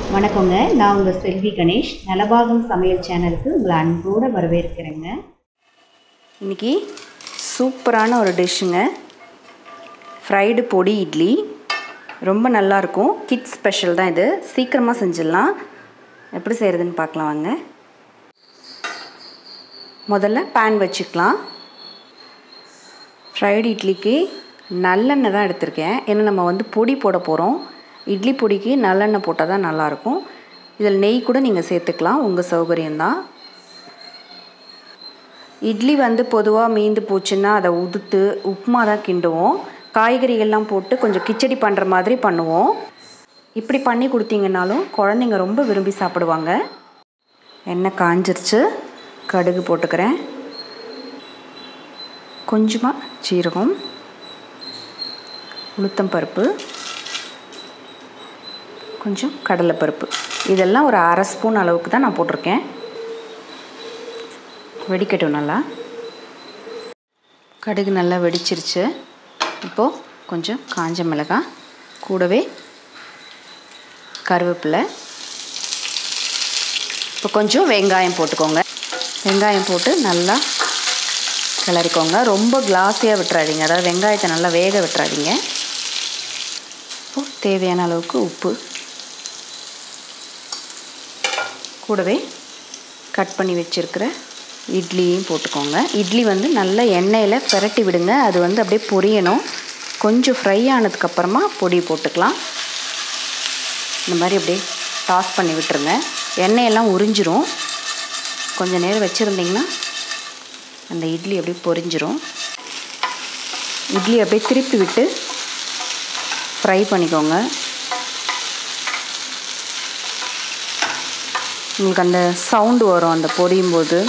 வணக்கங்க நான் உங்கள் செல்வி கணேஷ் நலபாகம் சமையல் சேனலுக்கு உங்களை அன்போடு வரவேற்கிறேங்க இன்றைக்கி சூப்பரான ஒரு டிஷ்ஷுங்க ஃப்ரைடு பொடி இட்லி ரொம்ப நல்லாயிருக்கும் கிட்ஸ் ஸ்பெஷல் தான் இது சீக்கிரமாக செஞ்சிடலாம் எப்படி செய்கிறதுன்னு பார்க்கலாம் வாங்க முதல்ல பேன் வச்சுக்கலாம் ஃப்ரைடு இட்லிக்கு நல்லெண்ணெய் தான் எடுத்திருக்கேன் ஏன்னா நம்ம வந்து பொடி போட போகிறோம் இட்லி பொடிக்கு நல்லெண்ணெய் போட்டால் தான் நல்லாயிருக்கும் இதில் நெய் கூட நீங்கள் சேர்த்துக்கலாம் உங்கள் சௌகரியம்தான் இட்லி வந்து பொதுவாக மீந்து போச்சுன்னா அதை உதுத்து உப்புமா தான் கிண்டுவோம் காய்கறிகள்லாம் போட்டு கொஞ்சம் கிச்சடி பண்ணுற மாதிரி பண்ணுவோம் இப்படி பண்ணி கொடுத்தீங்கன்னாலும் குழந்தைங்க ரொம்ப விரும்பி சாப்பிடுவாங்க எண்ணெய் காஞ்சிருச்சு கடுகு போட்டுக்கிறேன் கொஞ்சமாக சீரகம் உளுத்தம்பருப்பு கொஞ்சம் கடலைப்பருப்பு இதெல்லாம் ஒரு அரை ஸ்பூன் அளவுக்கு தான் நான் போட்டிருக்கேன் வெடிக்கட்டும் நல்லா கடுகு நல்லா வெடிச்சிருச்சு இப்போது கொஞ்சம் காஞ்ச மிளகாய் கூடவே கருவேப்பிலை இப்போ கொஞ்சம் வெங்காயம் போட்டுக்கோங்க வெங்காயம் போட்டு நல்லா கிளறிக்கோங்க ரொம்ப கிளாஸியாக விட்டுறாதீங்க அதாவது வெங்காயத்தை நல்லா வேக விட்டுறாதீங்க இப்போது தேவையான அளவுக்கு உப்பு கூடவே கட் பண்ணி வச்சுருக்கிற இட்லியும் போட்டுக்கோங்க இட்லி வந்து நல்ல எண்ணெயில் பிரட்டி விடுங்க அது வந்து அப்படியே பொரியணும் கொஞ்சம் ஃப்ரை ஆனதுக்கப்புறமா பொடி போட்டுக்கலாம் இந்த மாதிரி அப்படியே டாஸ் பண்ணி விட்டுருங்க எண்ணெயெல்லாம் உறிஞ்சிரும் கொஞ்சம் நேரம் வச்சுருந்திங்கன்னா அந்த இட்லி அப்படியே பொரிஞ்சிரும் இட்லி அப்படியே திருப்பி விட்டு ஃப்ரை பண்ணிக்கோங்க உங்களுக்கு அந்த சவுண்டு வரும் அந்த பொரியும் போது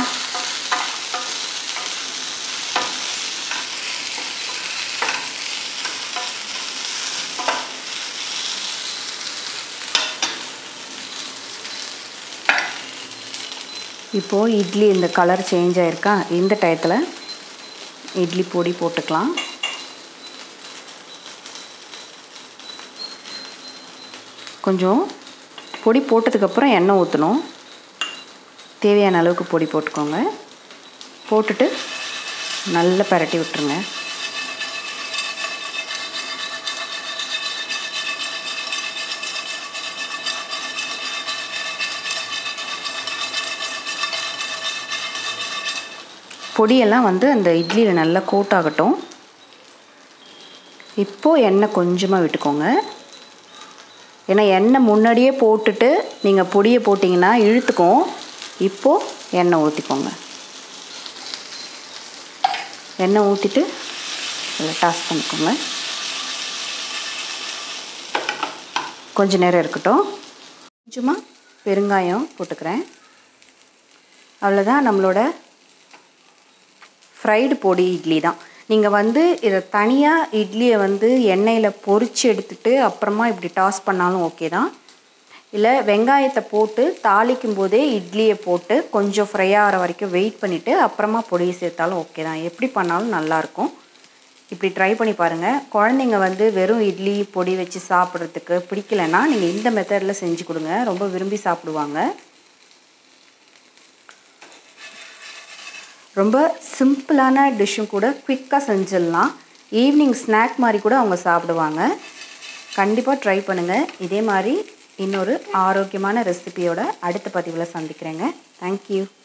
இப்போது இட்லி இந்த கலர் சேஞ்ச் ஆகிருக்கா இந்த டயத்தில் இட்லி பொடி போட்டுக்கலாம் கொஞ்சம் பொடி போட்டதுக்கப்புறம் எண்ணெய் ஊற்றணும் தேவையான அளவுக்கு பொடி போட்டுக்கோங்க போட்டுட்டு நல்லா பரட்டி விட்டுருங்க பொடியெல்லாம் வந்து அந்த இட்லியில் நல்லா கோட் ஆகட்டும் இப்போது எண்ணெய் கொஞ்சமாக விட்டுக்கோங்க ஏன்னா எண்ணெய் முன்னாடியே போட்டுட்டு நீங்கள் பொடியை போட்டிங்கன்னா இழுத்துக்கும் இப்போது எண்ணெய் ஊற்றிக்கோங்க எண்ணெய் ஊற்றிட்டு அதில் டாஸ் பண்ணிக்கோங்க கொஞ்ச நேரம் இருக்கட்டும் கொஞ்சமாக பெருங்காயம் போட்டுக்கிறேன் அவ்வளோதான் நம்மளோட ஃப்ரைடு பொடி இட்லி தான் நீங்கள் வந்து இதை தனியாக இட்லியை வந்து எண்ணெயில் பொரித்து எடுத்துட்டு அப்புறமா இப்படி டாஸ் பண்ணாலும் ஓகே தான் இல்லை வெங்காயத்தை போட்டு தாளிக்கும் போதே இட்லியை போட்டு கொஞ்சம் ஃப்ரை ஆகிற வரைக்கும் வெயிட் பண்ணிவிட்டு அப்புறமா பொடியை சேர்த்தாலும் ஓகே தான் எப்படி பண்ணாலும் நல்லாயிருக்கும் இப்படி ட்ரை பண்ணி பாருங்கள் குழந்தைங்க வந்து வெறும் இட்லி பொடி வச்சு சாப்பிட்றதுக்கு பிடிக்கலன்னா நீங்கள் இந்த மெத்தடில் செஞ்சு கொடுங்க ரொம்ப விரும்பி சாப்பிடுவாங்க ரொம்ப சிம்பிளான டிஷ்ஷும் கூட குவிக்காக செஞ்சிடலாம் ஈவினிங் ஸ்நாக் மாதிரி கூட அவங்க சாப்பிடுவாங்க கண்டிப்பாக ட்ரை பண்ணுங்கள் இதே மாதிரி இன்னொரு ஆரோக்கியமான ரெசிபியோட அடுத்த பதிவில் சந்திக்கிறேங்க தேங்க்யூ